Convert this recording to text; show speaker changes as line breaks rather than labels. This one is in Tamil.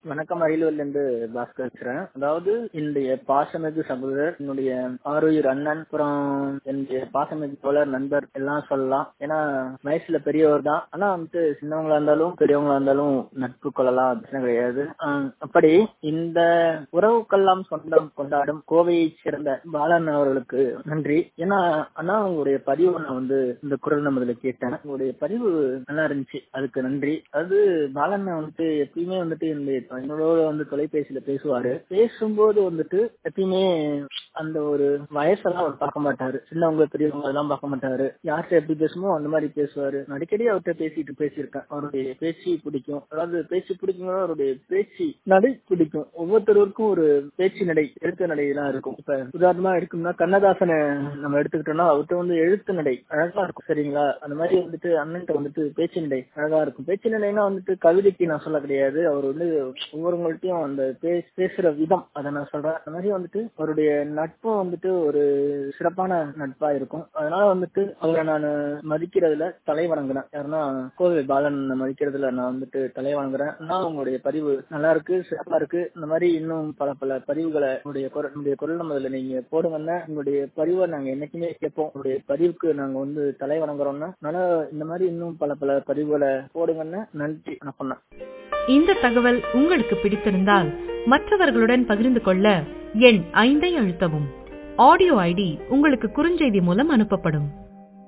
வணக்கம் அரியலூர்ல இருந்து பாஸ்கர் பேசுறேன் அதாவது என்னுடைய பாசமிகு சகோதரர் என்னுடைய ஆரோயர் அண்ணன் அப்புறம் என்னுடைய பாசமிகு தோழர் நண்பர் எல்லாம் சொல்லலாம் ஏன்னா வயசுல பெரியவர் தான் ஆனா வந்துட்டு சின்னவங்களா இருந்தாலும் பெரியவங்களா இருந்தாலும் நட்பு கொள்ளலாம் பிரச்சனை கிடையாது ஆஹ் அப்படி இந்த உறவுக்கெல்லாம் சொந்தம் கொண்டாடும் கோவையை சேர்ந்த பாலன் அவர்களுக்கு நன்றி ஏன்னா அண்ணா உங்களுடைய பதிவு நான் வந்து இந்த குரல் நமதுல கேட்டேன் உங்களுடைய பதிவு நல்லா இருந்துச்சு அதுக்கு நன்றி அது பாலன் வந்துட்டு எப்பயுமே வந்துட்டு என்னுடைய என்னோட வந்து தொலைபேசியில பேசுவாரு பேசும்போது வந்துட்டு எப்பயுமே அந்த ஒரு வயசெல்லாம் அவர் பார்க்க மாட்டாரு சின்னவங்க பெரியவங்க அதெல்லாம் பார்க்க மாட்டாரு யார்கிட்ட எப்படி பேசுமோ அந்த மாதிரி பேசுவாரு நான் அடிக்கடி அவர்கிட்ட பேசிட்டு பேசியிருக்கேன் அவருடைய பேச்சு பிடிக்கும் அதாவது பேச்சு பிடிக்கும் அவருடைய பேச்சு நடை பிடிக்கும் ஒவ்வொருத்தருக்கும் ஒரு பேச்சு நடை எழுத்து நடை எல்லாம் இருக்கும் இப்ப உதாரணமா எடுக்கணும்னா கண்ணதாசனை நம்ம எடுத்துக்கிட்டோம்னா அவர்கிட்ட வந்து எழுத்து நடை அழகா இருக்கும் சரிங்களா அந்த மாதிரி வந்துட்டு அண்ணன்ட்ட வந்துட்டு பேச்சு நடை அழகா இருக்கும் பேச்சு நடைனா வந்துட்டு கவிதைக்கு நான் சொல்ல கிடையாது அவர் வந்து ஒவ்வொருவங்கள்ட்டையும் அந்த பேசுற விதம் அதை நான் சொல்றேன் அந்த மாதிரி வந்துட்டு அவருடைய நட்பும் வந்துட்டு ஒரு சிறப்பான நட்பா இருக்கும் அதனால வந்துட்டு அவரை நான் மதிக்கிறதுல தலை வணங்குறேன் யாருன்னா கோவை பாலன் மதிக்கிறதுல நான் வந்துட்டு தலை வணங்குறேன் நான் உங்களுடைய பதிவு நல்லா இருக்கு சிறப்பா இருக்கு இந்த மாதிரி இன்னும் பல பல பதிவுகளை உங்களுடைய குரல் உங்களுடைய குரல் நம்மதுல நீங்க போடுங்கன்னா உங்களுடைய பதிவை நாங்க என்னைக்குமே கேட்போம் உங்களுடைய பதிவுக்கு நாங்க வந்து தலை வணங்குறோம்னா அதனால இந்த மாதிரி இன்னும் பல பல பதிவுகளை போடுங்கன்னா நன்றி வணக்கம்
இந்த தகவல் உங்களுக்கு பிடித்திருந்தால் மற்றவர்களுடன் பகிர்ந்து கொள்ள எண் ஐந்தை அழுத்தவும் ஆடியோ ஐடி உங்களுக்கு குறுஞ்செய்தி மூலம் அனுப்பப்படும்